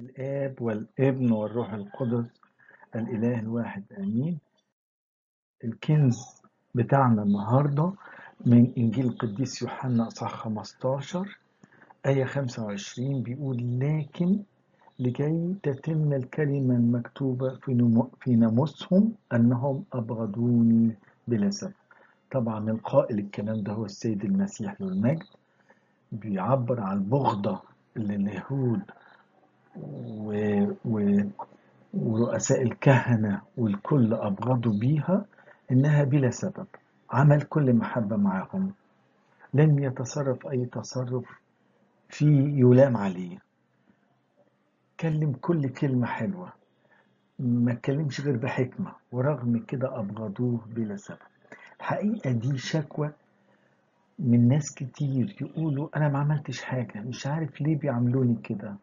الآب والابن والروح القدس الإله الواحد آمين الكنز بتاعنا النهاردة من إنجيل القديس يوحنا أصحاح 15 آية 25 بيقول لكن لكي تتم الكلمة المكتوبة في, نمو في ناموسهم أنهم أبغضوني بلا سبب طبعا القائل الكلام ده هو السيد المسيح له المجد بيعبر عن البغضة اللي اليهود و... و... ورؤساء الكهنة والكل أبغضوا بيها إنها بلا سبب عمل كل محبة معهم لم يتصرف أي تصرف فيه يلام عليه كلم كل كلمة حلوة ما اتكلمش غير بحكمة ورغم كده أبغضوه بلا سبب الحقيقة دي شكوى من ناس كتير يقولوا أنا ما عملتش حاجة مش عارف ليه بيعملوني كده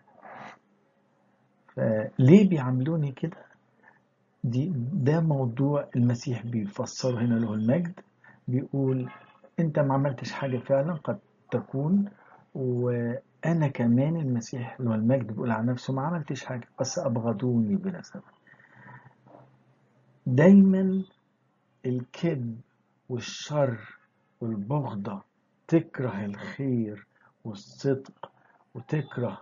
فليه بيعملوني كده دي ده موضوع المسيح بيفسره هنا له المجد بيقول انت ما عملتش حاجة فعلا قد تكون وانا كمان المسيح له المجد بيقول عن نفسه ما عملتش حاجة بس ابغضوني بلا سبب دايما الكذب والشر والبغضة تكره الخير والصدق وتكره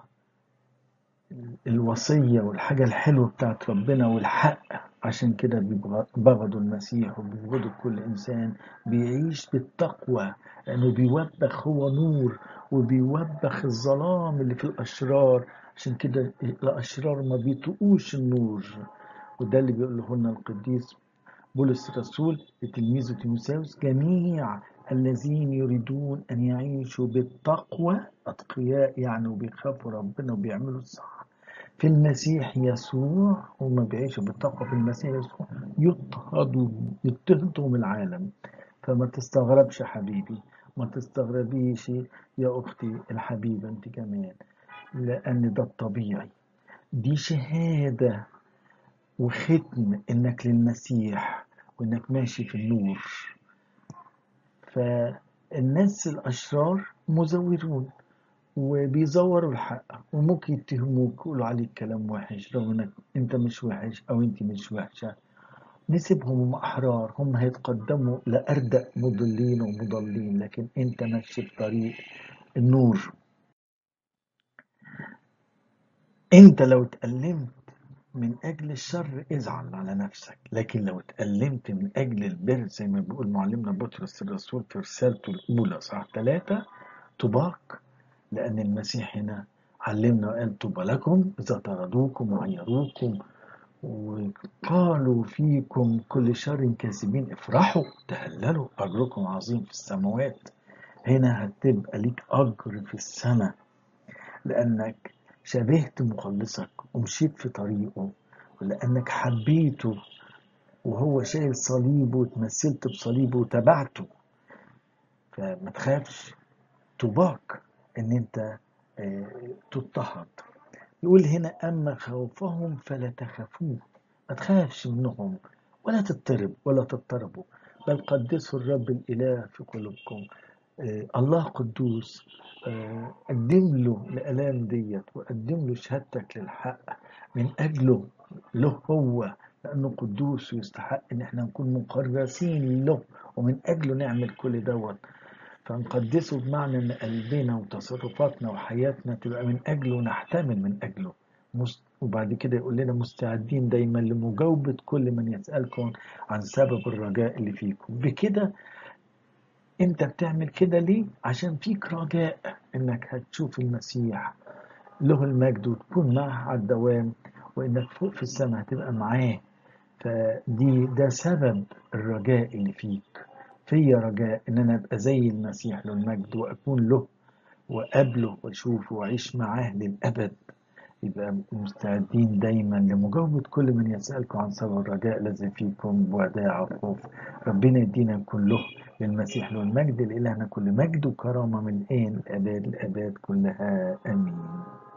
الوصية والحاجة الحلوة بتاعت ربنا والحق عشان كده بيبغضوا المسيح وبيبغضوا كل إنسان بيعيش بالتقوى لأنه بيوبخ هو نور وبيوبخ الظلام اللي في الأشرار عشان كده الأشرار ما بيطقوش النور وده اللي بيقوله لنا القديس بولس الرسول لتلميذه تيموساوس جميع الذين يريدون أن يعيشوا بالتقوى أتقياء يعني وبيخافوا ربنا وبيعملوا الصح في المسيح يسوع هم بيعيشوا بالتقوى في المسيح يسوع يضطهدوا يضطهدهم العالم فما تستغربش يا حبيبي ما تستغربيش يا أختي الحبيبة أنت كمان لأن ده الطبيعي دي شهادة وختم إنك للمسيح وإنك ماشي في النور فالناس الأشرار مزورون وبيزوروا الحق وممكن يتهموك يقولوا عليك كلام وحش رغم انك انت مش وحش او انت مش وحشة نسيبهم هم احرار هم هيتقدموا لأردأ مضلين ومضلين لكن انت ماشي في طريق النور انت لو اتألمت من أجل الشر ازعل على نفسك لكن لو اتألمت من أجل البر زي ما بيقول معلمنا بطرس الرسول في رسالته الأولى صح ثلاثة طباق لأن المسيح هنا علمنا وقال طوبى لكم إذا طردوكم وعيروكم وقالوا فيكم كل شر كاذبين افرحوا تهللوا أجركم عظيم في السماوات هنا هتبقى ليك أجر في السماء لأنك شبهت مخلصك ومشيت في طريقه ولأنك حبيته وهو شايل صليبه وتمثلت بصليبه وتبعته فما تخافش طوباك ان انت تضطهد يقول هنا اما خوفهم فلا تخافوه ما تخافش منهم ولا تضطرب ولا تضطربوا بل قدسوا الرب الاله في قلوبكم الله قدوس قدم له الالام ديت وقدم له شهادتك للحق من اجله له هو لانه قدوس ويستحق ان احنا نكون مقرسين له ومن اجله نعمل كل دوت فنقدسه بمعنى ان قلبنا وتصرفاتنا وحياتنا تبقى من اجله ونحتمل من اجله وبعد كده يقول لنا مستعدين دايما لمجاوبة كل من يسألكم عن سبب الرجاء اللي فيكم بكده انت بتعمل كده ليه عشان فيك رجاء انك هتشوف المسيح له المجد وتكون معه على الدوام وانك فوق في السماء هتبقى معاه فدي ده سبب الرجاء اللي فيك فيا رجاء ان انا ابقى زي المسيح له المجد واكون له وقابله واشوفه واعيش معاه للابد يبقى مستعدين دايما لمجاوبة كل من يسألكم عن سبب الرجاء الذي فيكم بوداع وخوف ربنا يدينا نكون له للمسيح له المجد لإلهنا كل مجد وكرامة من آن الآباد الآباد كلها آمين